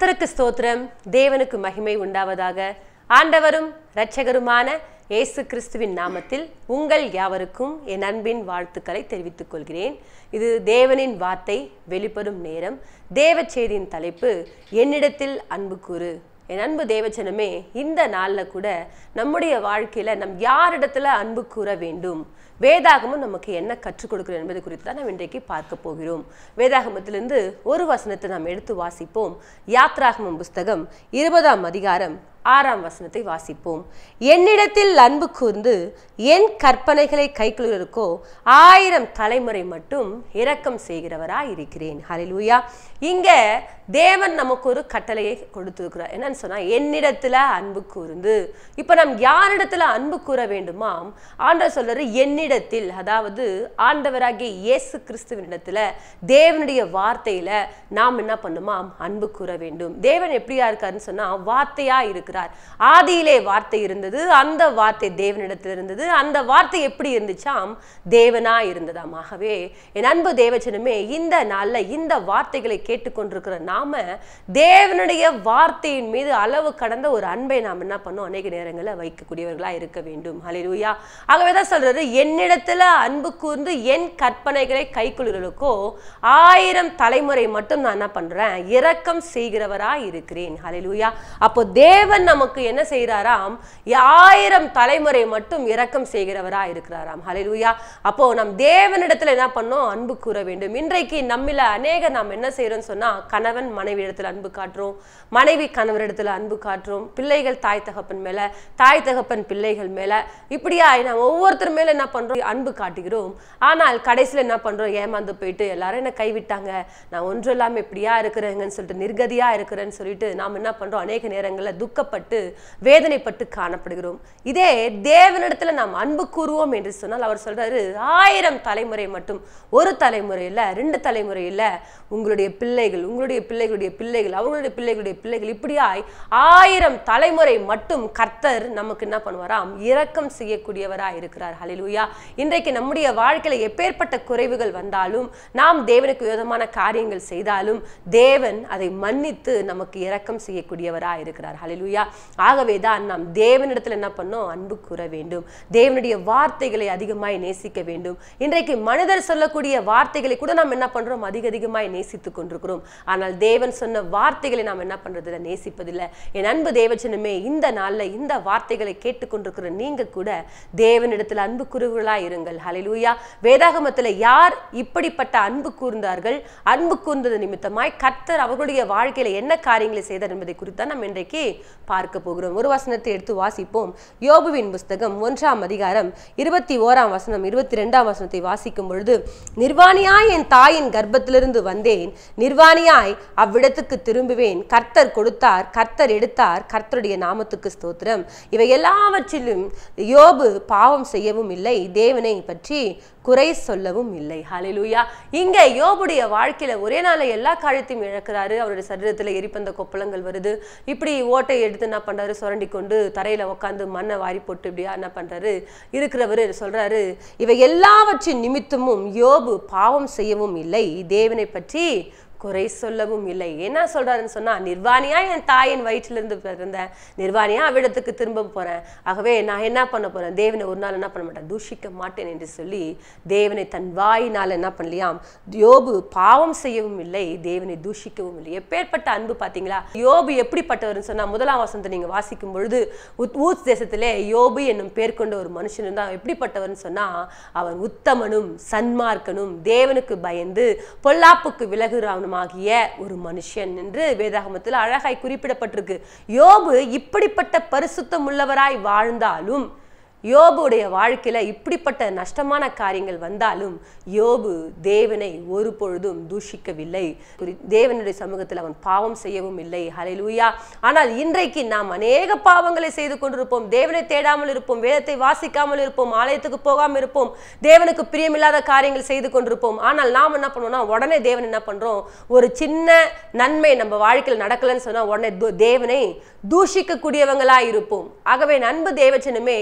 கர்த்தருக்கு ஸ்தோத்திரம் தேவனுக்கு மகிமை உண்டாவதாக ஆண்டவரும் இரட்சகருமான இயேசு கிறிஸ்துவின் நாமத்தில் உங்கள் யாவருக்கும் என் அன்பின் வாழ்த்துக்களை தெரிவித்துக் கொள்கிறேன் இது தேவனின் வார்த்தை வெளிப்படும் நேரம் தேவ செய்தியின் தலைப்பு என்னிடத்தில் அன்பு கூறு என் அன்பு தேவச்சனமே இந்த நாளில் கூட நம்முடைய வாழ்க்கையில் நம் யாரிடத்துல அன்பு கூற வேண்டும் வேதாகமம் நமக்கு என்ன கற்றுக் கொடுக்கிறது என்பது குறித்து தான் நாம் இன்றைக்கு பார்க்க போகிறோம் வேதாகமத்திலிருந்து ஒரு வசனத்தை நாம் எடுத்து வாசிப்போம் யாத்ராகமம் புஸ்தகம் இருபதாம் அதிகாரம் ஆறாம் வசனத்தை வாசிப்போம் என்னிடத்தில் அன்பு கூர்ந்து என் கற்பனைகளை கைக்குள்ளருக்கோ ஆயிரம் தலைமுறை மட்டும் இரக்கம் செய்கிறவராய் இருக்கிறேன் ஹalleluya இங்க தேவன் நமக்கு ஒரு கட்டளையை கொடுத்திருக்கிறார் என்னன்னு சொன்னா என்னிடத்துல அன்பு கூர்ந்து இப்ப நாம் யாரிடத்துல அன்பு கூற வேண்டுமாம் ஆண்டவர் சொல்றாரு என்னிடத்தில் அதாவது ஆண்டவராகிய இயேசு கிறிஸ்துவனிடத்துல தேவனுடைய வார்த்தையில நாம் என்ன பண்ணுமாம் அன்பு கூற வேண்டும் தேவன் எப்படியா இருக்காருன்னு சொன்னா வார்த்தையா இருக்கிறார் ஆதியிலே வார்த்தை இருந்தது அந்த வார்த்தை தேவனிடத்தில் இருந்தது அந்த வார்த்தை எப்படி இருந்துச்சாம் தேவனா இருந்ததாம் ஆகவே என் அன்பு தேவச்சனமே இந்த நாள்ல இந்த வார்த்தைகளை கேட்டுக்கொண்டிருக்கிற நாம தேவனுடைய வார்த்தையின் மீது அளவு கடந்த ஒரு அன்பை நாம் என்ன பண்ணோம் அநேக நேரங்களில் வைக்கக்கூடியவர்களா இருக்க வேண்டும் ஹalleluya ஆகவே தான் சொல்றாரு என்னிடத்துல அன்பு கூர்ந்து என் கற்பனைகளை கைக்குள்ளுகளுக்கோ ஆயிரம் தலைமுறை மட்டும் நான் என்ன பண்றேன் இரக்கம் செய்கிறவரா இருக்கிறேன் ஹalleluya அப்போ தேவன் நமக்கு என்ன செய்கிறாராம் ஆயிரம் தலைமுறை மட்டும் இரக்கம் செய்கிறவரா இருக்கிறாராம் ஹalleluya அப்போ நம் தேவனிடத்துல என்ன பண்ணோம் அன்பு கூற வேண்டும் இன்றைக்கு நம்மில அநேக நாம் என்ன செய்யறோம்னு சொன்னா கணவன் மனைவி இடத்துல அன்பு காட்டுறோம் மனைவி கணவரிடத்துல அன்பு காட்டுறோம் பிள்ளைகள் தாய் தகப்பன் மேல தாய் தகப்பன் பிள்ளைகள் மேல இப்படியா நம்ம ஒவ்வொருத்தர் மேல என்ன பண்றோம் அன்பு காட்டுகிறோம் ஆனால் கடைசியில் என்ன பண்றோம் ஏமாந்து போயிட்டு எல்லாரும் என்ன கைவிட்டாங்க நான் ஒன்றும் இல்லாம இப்படியா இருக்கிறேங்கன்னு சொல்லிட்டு நிர்கதியா இருக்கிறேன்னு சொல்லிட்டு நாம் என்ன பண்றோம் அநேக நேரங்களில் துக்கப்பட்டு வேதனைப்பட்டு காணப்படுகிறோம் இதே தேவனிடத்துல நாம் அன்பு கூறுவோம் என்று சொன்னால் அவர் சொல்றாரு ஆயிரம் தலைமுறை மட்டும் ஒரு தலைமுறை இல்ல ரெண்டு தலைமுறை இல்ல உங்களுடைய பிள்ளைகள் உங்களுடைய பிள்ளைகளுடைய பிள்ளைகள் அவங்களுடைய பிள்ளைகளுடைய பிள்ளைகள் இப்படியாய் ஆயிரம் தலைமுறை மட்டும் கர்த்தர் நமக்கு என்ன பண்ணுவாராம் இரக்கம் செய்யக்கூடியவரா இருக்கிறார் ஹalleluya இன்றைக்கு நம்முடைய வாழ்க்கையில எப்பேற்பட்ட குறைவுகள் வந்தாலும் நாம் தேவனுக்கு விரோதமான காரியங்கள் செய்தாலும் தேவன் அதை மன்னித்து நமக்கு இரக்கம் செய்யக்கூடியவரா இருக்கிறார் ஹalleluya ஆகவே தான் நாம் தேவனிடத்துல என்ன பண்ணோம் அன்பு கூற வேண்டும் தேவனுடைய வார்த்தைகளை அதிகமாய் நேசிக்க வேண்டும் இன்றைக்கு மனிதர் சொல்லக்கூடிய வார்த்தைகளை கூட நாம் என்ன பண்றோம் அதிக அதிகமாய் நேசித்துக் கொண்டிருக்கிறோம் ஆனால் தேவன் சொன்ன வார்த்தைகளை நாம் என்ன பண்றதில்ல நேசிப்பதில்லை என் அன்பு தேவச்சனமே இந்த நாள்ல இந்த வார்த்தைகளை கேட்டுக்கொண்டிருக்கிற நீங்க கூட தேவனிடத்தில் அன்பு கூறுகளா இருங்கள் ஹalleluya வேதாகமத்துல யார் இப்படிப்பட்ட அன்பு கூர்ந்தார்கள் அன்பு கூர்ந்தது நிமித்தமாய் கர்த்தர் அவர்களுடைய வாழ்க்கையில என்ன காரியங்களை செய்தார் என்பதை குறித்து நம்ம இன்றைக்கு பார்க்க போகிறோம் ஒரு வசனத்தை எடுத்து வாசிப்போம் யோபுவின் புஸ்தகம் ஒன்றாம் அதிகாரம் இருபத்தி ஓராம் வசனம் இருபத்தி ரெண்டாம் வசனத்தை வாசிக்கும் பொழுது நிர்வாணியாய் என் தாயின் கர்ப்பத்திலிருந்து வந்தேன் நிர்வாணியாய் அவ்விடத்துக்கு திரும்புவேன் கர்த்தர் கொடுத்தார் கர்த்தர் எடுத்தார் கர்த்தருடைய நாமத்துக்கு ஸ்தோத்திரம் இவை எல்லாவற்றிலும் யோபு பாவம் செய்யவும் இல்லை தேவனை பற்றி குறை சொல்லவும் இல்லை ஹalleluya இங்க யோபுடைய வாழ்க்கையில ஒரே நாள்ல எல்லா காரியத்தையும் இழக்கிறாரு அவருடைய சரீரத்துல எரிப்பந்த கொப்பளங்கள் வருது இப்படி ஓட்டை எடுத்து என்ன பண்றாரு சுரண்டி கொண்டு தரையில உட்காந்து மண்ணை வாரி போட்டு இப்படியா என்ன பண்றாரு இருக்கிறவரு சொல்றாரு இவை எல்லாவற்றின் நிமித்தமும் யோபு பாவம் செய்யவும் இல்லை தேவனை பற்றி குறை சொல்லவும் இல்லை என்ன சொல்றாருன்னு சொன்னா நிர்வாணியா என் தாயின் வயிற்றிலிருந்து பிறந்தேன் நிர்வாணியா அவ்விடத்துக்கு திரும்ப போறேன் ஆகவே நான் என்ன பண்ண போறேன் தேவனை ஒரு நாள் என்ன பண்ண மாட்டேன் தூஷிக்க மாட்டேன் என்று சொல்லி தேவனை தன் வாயினால் என்ன பண்ணலையாம் யோபு பாவம் செய்யவும் இல்லை தேவனை தூஷிக்கவும் இல்லை எப்பேற்பட்ட அன்பு பாத்தீங்களா யோபு எப்படிப்பட்டவர்னு சொன்னா முதலாம் வசனத்தை நீங்க வாசிக்கும் பொழுது உத் ஊத் தேசத்திலே யோபு என்னும் பேர் கொண்ட ஒரு மனுஷன் தான் எப்படிப்பட்டவர்னு சொன்னா அவன் உத்தமனும் சன்மார்க்கனும் தேவனுக்கு பயந்து பொல்லாப்புக்கு விலகுறவனும் ஆகிய ஒரு மனுஷன் என்று வேதாகமத்தில் அழகாய் குறிப்பிடப்பட்டிருக்கு யோபு இப்படிப்பட்ட பரிசுத்தம் உள்ளவராய் வாழ்ந்தாலும் யோபுடைய வாழ்க்கையில இப்படிப்பட்ட நஷ்டமான காரியங்கள் வந்தாலும் யோபு தேவனை ஒரு பொழுதும் தூஷிக்கவில்லை குறி- தேவனுடைய சமூகத்தில் அவன் பாவம் செய்யவும் இல்லை ஹalleluya ஆனால் இன்றைக்கு நாம் அநேக பாவங்களை செய்து கொண்டிருப்போம் தேவனை தேடாமல் இருப்போம் வேதத்தை வாசிக்காமல் இருப்போம் ஆலயத்துக்கு போகாமல் இருப்போம் தேவனுக்கு பிரியமில்லாத காரியங்கள் செய்து கொண்டிருப்போம் ஆனால் நாம் என்ன பண்ணுவோம்னா உடனே தேவன் என்ன பண்றோம் ஒரு சின்ன நன்மை நம்ம வாழ்க்கையில் நடக்கலைன்னு சொன்னா உடனே து- தேவனை தூஷிக்கக்கூடியவங்களா இருப்போம் ஆகவே நண்பு தேவச்சனமே இந்த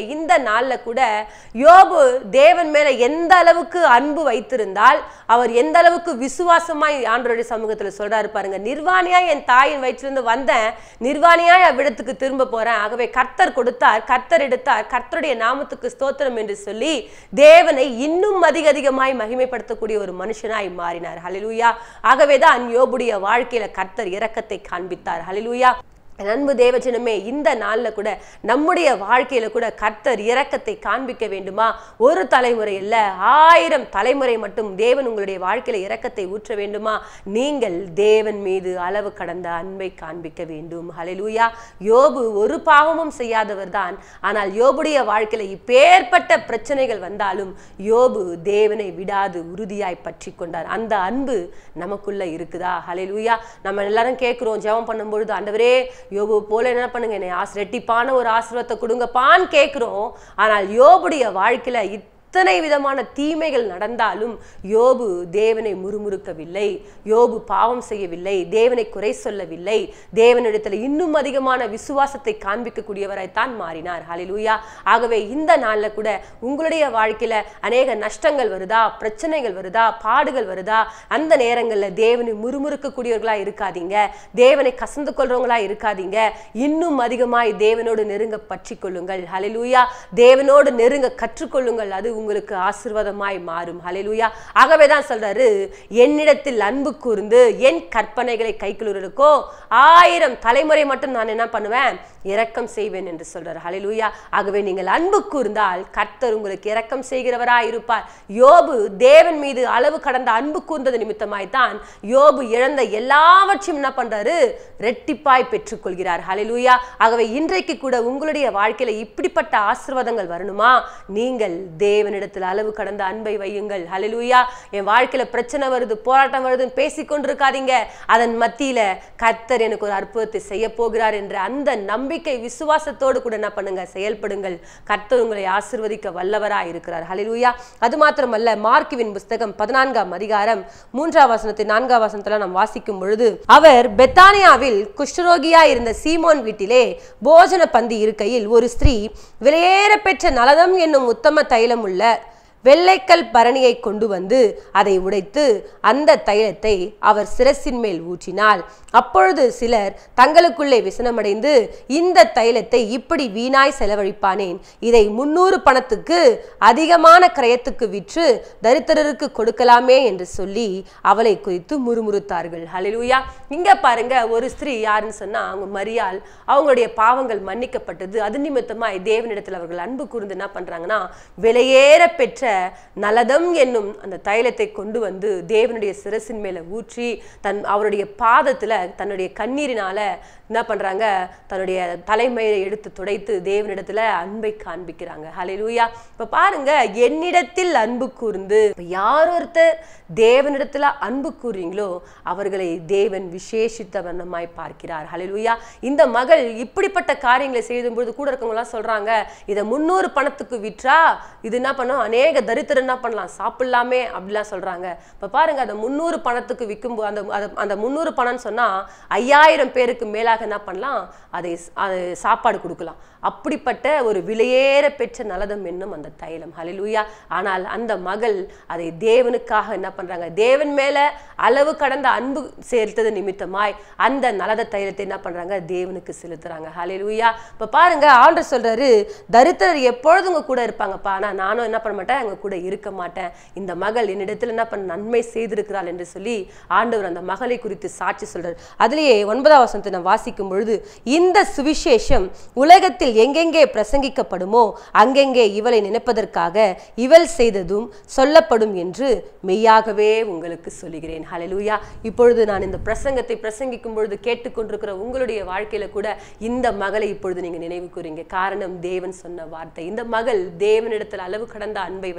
நாள்ல கூட யோபு தேவன் மேல எந்த அளவுக்கு அன்பு வைத்திருந்தால் அவர் எந்த அளவுக்கு விசுவாசமாய் ஆண்டவருடைய சமூகத்துல சொல்றாரு பாருங்க நிர்வாணியாய் என் தாயின் வயிற்றிலிருந்து வந்தேன் நிர்வாணியாய் அவ்விடத்துக்கு திரும்ப போறேன் ஆகவே கர்த்தர் கொடுத்தார் கர்த்தர் எடுத்தார் கர்த்தருடைய நாமத்துக்கு ஸ்தோத்திரம் என்று சொல்லி தேவனை இன்னும் அதிக அதிகமாய் மகிமைப்படுத்தக்கூடிய ஒரு மனுஷனாய் மாறினார் ஹalleluya ஆகவே தான் யோபுடைய வாழ்க்கையில கர்த்தர் இரக்கத்தை காண்பித்தார் ஹalleluya என் அன்பு தேவஜனமே இந்த நாள்ல கூட நம்முடைய வாழ்க்கையில கூட கர்த்தர் இரக்கத்தை காண்பிக்க வேண்டுமா ஒரு தலைமுறை இல்ல ஆயிரம் தலைமுறை மட்டும் தேவன் உங்களுடைய வாழ்க்கையில இரக்கத்தை ஊற்ற வேண்டுமா நீங்கள் தேவன் மீது அளவு கடந்த அன்பை காண்பிக்க வேண்டும் ஹalleluya யோபு ஒரு பாவமும் செய்யாதவர் தான் ஆனால் யோபுடைய வாழ்க்கையில இப்பேற்பட்ட பிரச்சனைகள் வந்தாலும் யோபு தேவனை விடாது உறுதியாய் பற்றி கொண்டார் அந்த அன்பு நமக்குள்ள இருக்குதா ஹalleluya நம்ம எல்லாரும் கேட்கிறோம் ஜெபம் பண்ணும்பொழுது ஆண்டவரே யோபு போல என்ன பண்ணுங்க என்னை ஆஸ் ரெட்டிப்பான ஒரு ஆசீர்வாதத்தை கொடுங்கப்பான்னு கேட்குறோம் ஆனால் யோபுடைய வாழ்க்கையில இத்தனை விதமான தீமைகள் நடந்தாலும் யோபு தேவனை முறுமுறுக்கவில்லை யோபு பாவம் செய்யவில்லை தேவனை குறை சொல்லவில்லை தேவனிடத்தில் இன்னும் அதிகமான விசுவாசத்தை காண்பிக்கக்கூடியவராய்த்தான் மாறினார் ஹalleluya ஆகவே இந்த நாள்ல கூட உங்களுடைய வாழ்க்கையில அநேக நஷ்டங்கள் வருதா பிரச்சனைகள் வருதா பாடுகள் வருதா அந்த நேரங்கள்ல தேவனை முறுமுறுக்கக்கூடியவர்களா இருக்காதீங்க தேவனை கசந்து கொள்றவங்களா இருக்காதீங்க இன்னும் அதிகமாய் தேவனோடு நெருங்க பற்றி கொள்ளுங்கள் ஹalleluya தேவனோடு நெருங்க கற்றுக்கொள்ளுங்கள் அது உங்களுக்கு ஆசீர்வாதமாய் மாறும் ஹalleluya ஆகவே தான் சொல்றாரு என்னிடத்தில் அன்பு கூர்ந்து என் கற்பனைகளை கைக்குள்ளுக்கோ ஆயிரம் தலைமுறை மட்டும் நான் என்ன பண்ணுவேன் இரக்கம் செய்வேன் என்று சொல்றார் ஹalleluya ஆகவே நீங்கள் அன்பு கூர்ந்தால் கர்த்தர் உங்களுக்கு இரக்கம் செய்கிறவராய் இருப்பார் யோபு தேவன் மீது அளவு கடந்த அன்பு கூர்ந்தது நிமித்தமாய் தான் யோபு இழந்த எல்லாவற்றையும் என்ன பண்றாரு ரெட்டிப்பாய் பெற்றுக்கொள்கிறார் ஹalleluya ஆகவே இன்றைக்கு கூட உங்களுடைய வாழ்க்கையில இப்படிப்பட்ட ஆசீர்வாதங்கள் வரணுமா நீங்கள் தேவனிடத்தில் அளவு கடந்த அன்பை வையுங்கள் ஹalleluya என் வாழ்க்கையில பிரச்சனை வருது போராட்டம் வருதுன்னு பேசிக்கொண்டிருக்காதீங்க அதன் மத்தியில கர்த்தர் எனக்கு ஒரு அற்புதத்தை செய்ய போகிறார் என்ற அந்த நம்பிக்கை விசுவாசத்தோடு கூட என்ன பண்ணுங்க செயல்படுங்கள் கர்த்தர் உங்களை ஆசிர்வதிக்க வல்லவராய் இருக்கிறார் ஹalleluya அது மாத்திரமல்ல மார்க்குவின் புஸ்தகம் பதினான்காம் அதிகாரம் மூன்றாம் வசனத்தை நான்காம் வசனத்துல நாம் வாசிக்கும் பொழுது அவர் பெத்தானியாவில் குஷ்டரோகியா இருந்த சீமோன் வீட்டிலே போஜன பந்தி இருக்கையில் ஒரு ஸ்திரீ விலையேற பெற்ற நலதம் என்னும் உத்தம தைலம் உள்ள வெள்ளைக்கல் பரணியை கொண்டு வந்து அதை உடைத்து அந்த தைலத்தை அவர் சிரசின் மேல் ஊற்றினாள் அப்பொழுது சிலர் தங்களுக்குள்ளே விசனமடைந்து இந்த தைலத்தை இப்படி வீணாய் செலவழிப்பானேன் இதை முன்னூறு பணத்துக்கு அதிகமான கிரயத்துக்கு விற்று தரித்திரருக்கு கொடுக்கலாமே என்று சொல்லி அவளை குறித்து முறுமுறுத்தார்கள் ஹalleluya இங்க பாருங்க ஒரு ஸ்திரீ யாருன்னு சொன்னா அவங்க மரியாள் அவங்களுடைய பாவங்கள் மன்னிக்கப்பட்டது அது நிமித்தமாய் தேவனிடத்தில் அவர்கள் அன்பு கூர்ந்து என்ன பண்றாங்கன்னா விலையேற பெற்ற நலதம் என்னும் அந்த தைலத்தை கொண்டு வந்து தேவனுடைய சிரசின் மேல ஊற்றி தன் அவருடைய பாதத்துல தன்னுடைய கண்ணீரினால என்ன பண்றாங்க தன்னுடைய தலைமையை எடுத்து துடைத்து தேவனிடத்துல அன்பை காண்பிக்கிறாங்க ஹalleluya இப்ப பாருங்க என்னிடத்தில் அன்பு கூர்ந்து இப்ப யார் ஒருத்தர் தேவனிடத்துல அன்பு கூறுறீங்களோ அவர்களை தேவன் விசேஷித்த வண்ணமாய் பார்க்கிறார் ஹalleluya இந்த மகள் இப்படிப்பட்ட காரியங்களை செய்யும்போது கூட இருக்கவங்களாம் சொல்றாங்க இதை முன்னூறு பணத்துக்கு விற்றா இது என்ன பண்ணும் அநேக தரித்திரம் என்ன பண்ணலாம் சாப்பிடலாமே அப்படிலாம் சொல்றாங்க இப்ப பாருங்க அந்த முந்நூறு பணத்துக்கு விற்கும் அந்த அது- அந்த முந்நூறு பணம்னு சொன்னா ஐயாயிரம் பேருக்கு மேலாக என்ன பண்ணலாம் அதை ஸ்- அது சாப்பாடு கொடுக்கலாம் அப்படிப்பட்ட ஒரு விலையேற பெற்ற நலதம் என்னும் அந்த தைலம் ஹalleluya ஆனால் அந்த மகள் அதை தேவனுக்காக என்ன பண்றாங்க தேவன் மேல அளவு கடந்த அன்பு சேர்த்தது நிமித்தமாய் அந்த நலத தைலத்தை என்ன பண்றாங்க தேவனுக்கு செலுத்துறாங்க ஹalleluya இப்ப பாருங்க ஆண்டர் சொல்றாரு தரித்திரர் எப்பொழுதும் உங்க கூட இருப்பாங்கப்பா ஆனா நானும் என்ன பண்ண மாட்டேன் அவங்க கூட இருக்க மாட்டேன் இந்த மகள் என்னிடத்தில் என்ன பண்ண நன்மை செய்திருக்கிறாள் என்று சொல்லி ஆண்டவர் அந்த மகளை குறித்து சாட்சி சொல்றார் அதுலயே ஒன்பதாம் வசனத்தை நான் வாசிக்கும் பொழுது இந்த சுவிசேஷம் உலகத்தில் எங்கெங்கே பிரசங்கிக்கப்படுமோ அங்கெங்கே இவளை நினைப்பதற்காக இவள் செய்ததும் சொல்லப்படும் என்று மெய்யாகவே உங்களுக்கு சொல்லுகிறேன் ஹalleluya இப்பொழுது நான் இந்த பிரசங்கத்தை பிரசங்கிக்கும் பொழுது கேட்டுக்கொண்டிருக்கிற உங்களுடைய வாழ்க்கையில கூட இந்த மகளை இப்பொழுது நீங்க நினைவு கூறீங்க காரணம் தேவன் சொன்ன வார்த்தை இந்த மகள் தேவனிடத்தில் அளவு கடந்த அன்பை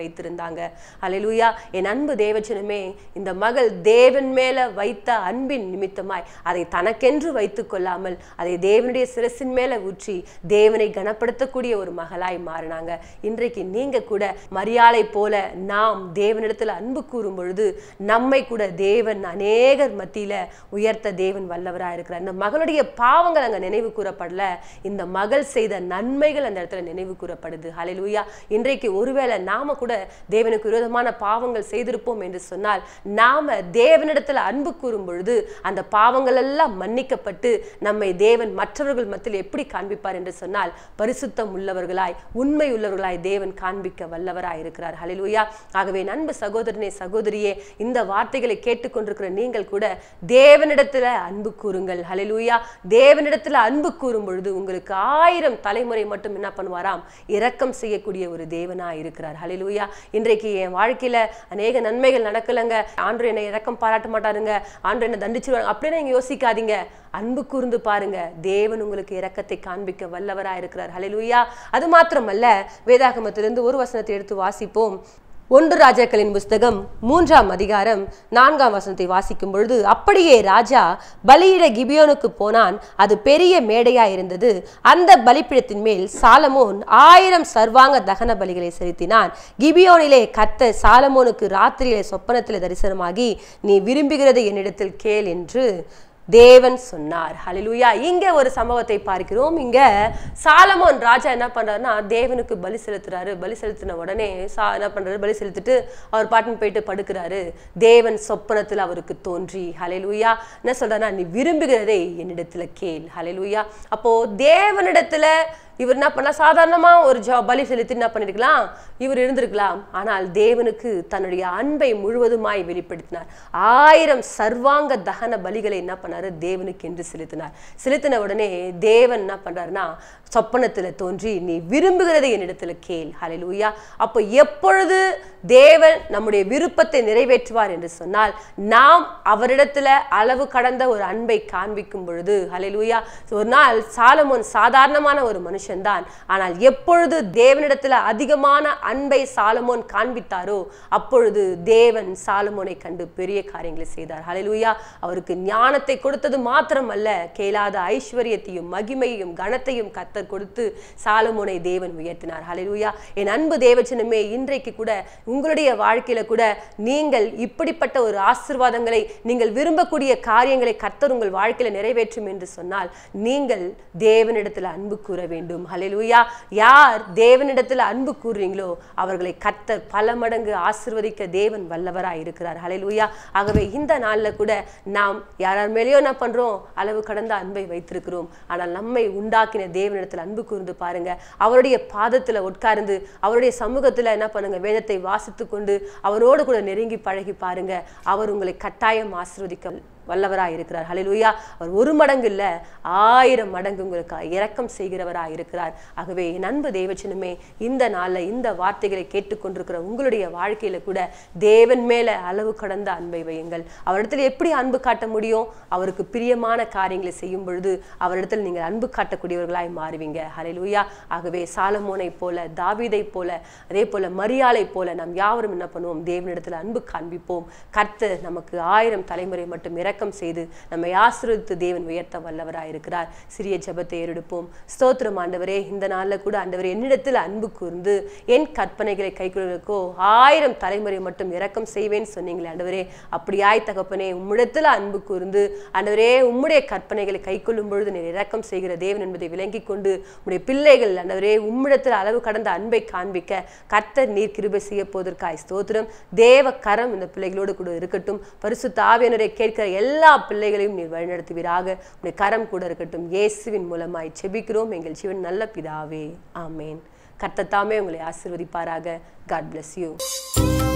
வைத்திருந்தாங்க ஹalleluya என் அன்பு தேவச்சனமே இந்த மகள் தேவன் மேல வைத்த அன்பின் நிமித்தமாய் அதை தனக்கென்று வைத்துக் கொள்ளாமல் அதை தேவனுடைய சிரசின் மேல ஊற்றி தேவனை கனப்படுத்தக்கூடிய ஒரு மகளாய் மாறினாங்க இன்றைக்கு நீங்க கூட மரியாளை போல நாம் தேவனிடத்துல அன்பு கூறும் பொழுது நம்மை கூட தேவன் அநேகர் மத்தியில உயர்த்த தேவன் வல்லவராக இருக்கிறார் இந்த மகளுடைய பாவங்கள் அங்க நினைவு கூறப்படல இந்த மகள் செய்த நன்மைகள் அந்த இடத்துல நினைவு கூறப்படுது ஹalleluya இன்றைக்கு ஒருவேளை நாம கூட தேவனுக்கு விரோதமான பாவங்கள் செய்திருப்போம் என்று சொன்னால் நாம தேவனிடத்துல அன்பு கூறும் பொழுது அந்த பாவங்கள் எல்லாம் மன்னிக்கப்பட்டு நம்மை தேவன் மற்றவர்கள் மத்தியில் எப்படி காண்பிப்பார் என்று சொன்னால் பரிசுத்தம் உள்ளவர்களாய் உண்மை உள்ளவர்களாய் தேவன் காண்பிக்க வல்லவராய் இருக்கிறார் ஹalleluya ஆகவே நண்பு சகோதரனே சகோதரியே இந்த வார்த்தைகளை கேட்டுக்கொண்டிருக்கிற நீங்கள் கூட தேவனிடத்துல அன்பு கூறுங்கள் ஹalleluya தேவனிடத்துல அன்பு கூறும் பொழுது உங்களுக்கு ஆயிரம் தலைமுறை மட்டும் என்ன பண்ணுவாராம் இரக்கம் செய்யக்கூடிய ஒரு தேவனா இருக்கிறார் ஹalleluya இன்றைக்கு என் வாழ்க்கையில அநேக நன்மைகள் நடக்கலைங்க ஆண்டு என்னை இரக்கம் பாராட்ட மாட்டாருங்க ஆண்டு என்னை தண்டிச்சிருவாங்க அப்படின்னு நீங்க யோசிக்காதீங்க அன்பு கூர்ந்து பாருங்க தேவன் உங்களுக்கு இரக்கத்தை காண்பிக்க வல்லவரா இருக்கிறார் ஹalleluya அது மாத்திரமல்ல வேதாகமத்திலிருந்து ஒரு வசனத்தை எடுத்து வாசிப்போம் ஒன்று ராஜாக்களின் புஸ்தகம் மூன்றாம் அதிகாரம் நான்காம் வசனத்தை வாசிக்கும் பொழுது அப்படியே ராஜா பலியிட கிபியோனுக்கு போனான் அது பெரிய மேடையா இருந்தது அந்த பலிப்பிடத்தின் மேல் சாலமோன் ஆயிரம் சர்வாங்க தகன பலிகளை செலுத்தினான் கிபியோனிலே கத்த சாலமோனுக்கு ராத்திரியிலே சொப்பனத்தில் தரிசனமாகி நீ விரும்புகிறது என்னிடத்தில் கேள் என்று தேவன் சொன்னார் ஹalleluya இங்க ஒரு சம்பவத்தை பார்க்கிறோம் இங்க சாலமோன் ராஜா என்ன பண்றாருன்னா தேவனுக்கு பலி செலுத்துறாரு பலி செலுத்தின உடனே சா என்ன பண்றாரு பலி செலுத்திட்டு அவர் பாட்டுன்னு போயிட்டு படுக்கிறாரு தேவன் சொப்பனத்தில் அவருக்கு தோன்றி ஹalleluya என்ன சொல்றாருன்னா நீ விரும்புகிறதை என்னிடத்துல கேள் ஹalleluya அப்போ தேவனிடத்துல இவர் என்ன பண்ணா சாதாரணமா ஒரு ஜா பலி செலுத்தி என்ன பண்ணிருக்கலாம் இவர் இருந்திருக்கலாம் ஆனால் தேவனுக்கு தன்னுடைய அன்பை முழுவதுமாய் வெளிப்படுத்தினார் ஆயிரம் சர்வாங்க தகன பலிகளை என்ன பண்ணாரு தேவனுக்கு என்று செலுத்தினார் செலுத்தின உடனே தேவன் என்ன பண்றாருன்னா சொப்பனத்துல தோன்றி நீ விரும்புகிறதை என்னிடத்துல கேள் ஹalleluya அப்போ எப்பொழுது தேவன் நம்முடைய விருப்பத்தை நிறைவேற்றுவார் என்று சொன்னால் நாம் அவரிடத்துல அளவு கடந்த ஒரு அன்பை காண்பிக்கும் பொழுது ஹalleluya ஒரு நாள் சாலமோன் சாதாரணமான ஒரு மனுஷன்தான் ஆனால் எப்பொழுது தேவனிடத்துல அதிகமான அன்பை சாலமோன் காண்பித்தாரோ அப்பொழுது தேவன் சாலமோனை கண்டு பெரிய காரியங்களை செய்தார் ஹalleluya அவருக்கு ஞானத்தை கொடுத்தது மாத்திரமல்ல கேளாத ஐஸ்வர்யத்தையும் மகிமையையும் கனத்தையும் கத்தர் கொடுத்து சாலமோனை தேவன் உயர்த்தினார் ஹalleluya என் அன்பு தேவச்சனமே இன்றைக்கு கூட உங்களுடைய வாழ்க்கையில கூட நீங்கள் இப்படிப்பட்ட ஒரு ஆசிர்வாதங்களை நீங்கள் விரும்பக்கூடிய காரியங்களை கர்த்தர் உங்கள் வாழ்க்கையில நிறைவேற்றும் என்று சொன்னால் நீங்கள் தேவனிடத்தில் அன்பு கூற வேண்டும் ஹalleluya யார் தேவனிடத்தில் அன்பு கூறுறீங்களோ அவர்களை கர்த்தர் பல மடங்கு ஆசிர்வதிக்க தேவன் வல்லவராய் இருக்கிறார் ஹalleluya ஆகவே இந்த நாள்ல கூட நாம் யாரார் மேலேயோ என்ன பண்றோம் அளவு கடந்த அன்பை வைத்திருக்கிறோம் ஆனால் நம்மை உண்டாக்கின தேவனிடத்தில் அன்பு கூர்ந்து பாருங்க அவருடைய பாதத்துல உட்கார்ந்து அவருடைய சமூகத்துல என்ன பண்ணுங்க வேதத்தை வாசித்து கொண்டு அவரோடு கூட நெருங்கி பழகி பாருங்க அவர் உங்களை கட்டாயம் ஆசிர்வதிக்க வல்லவராய் இருக்கிறார் ஹalleluya அவர் ஒரு மடங்கு இல்ல ஆயிரம் மடங்கு உங்களுக்கு இரக்கம் செய்கிறவராய் இருக்கிறார் ஆகவே என் அன்பு தேவச்சனமே இந்த நாள்ல இந்த வார்த்தைகளை கேட்டுக்கொண்டிருக்கிற உங்களுடைய வாழ்க்கையில கூட தேவன் மேல அளவு கடந்த அன்பை வையுங்கள் அவரிடத்தில் எப்படி அன்பு காட்ட முடியும் அவருக்கு பிரியமான காரியங்களை செய்யும் பொழுது அவரிடத்தில் நீங்கள் அன்பு காட்டக்கூடியவர்களாய் மாறுவீங்க ஹalleluya ஆகவே சாலமோனை போல தாவீதை போல அதே போல மரியாளை போல நாம் யாவரும் என்ன பண்ணுவோம் தேவனிடத்தில் அன்பு காண்பிப்போம் கர்த்தர் நமக்கு ஆயிரம் தலைமுறை மட்டும் இரக்கம் செய்து நம்மை ஆசீர்வதித்து தேவன் உயர்த்த வல்லவராய் இருக்கிறார் சிறிய ஜெபத்தை ஏறெடுப்போம் ஸ்தோத்திரம் ஆண்டவரே இந்த நாள்ல கூட ஆண்டவரே என்னிடத்தில் அன்பு கூர்ந்து என் கற்பனைகளை கைக்கொள்வதற்கோ ஆயிரம் தலைமுறை மட்டும் இரக்கம் செய்வேன் சொன்னீங்களே ஆண்டவரே அப்படியாய் தகப்பனே உம்மிடத்தில் அன்பு கூர்ந்து ஆண்டவரே உம்முடைய கற்பனைகளை கைக்கொள்ளும் பொழுது நீர் இரக்கம் செய்கிற தேவன் என்பதை விளங்கிக் கொண்டு உம்முடைய பிள்ளைகள் ஆண்டவரே உம்மிடத்தில் அளவு கடந்த அன்பை காண்பிக்க கர்த்தர் நீர் கிருபை செய்ய போவதற்காய் ஸ்தோத்திரம் தேவ கரம் இந்த பிள்ளைகளோடு கூட இருக்கட்டும் பரிசுத்த ஆவியனரை கேட்கிற எல்லா பிள்ளைகளையும் நீர் வழிநடத்துவீராக உடைய கரம் கூட இருக்கட்டும் இயேசுவின் மூலமாய் செபிக்கிறோம் எங்கள் ஜீவன் நல்ல பிதாவே ஆமேன் கர்த்தர் தாமே உங்களை ஆசீர்வதிப்பாராக காட் bless யூ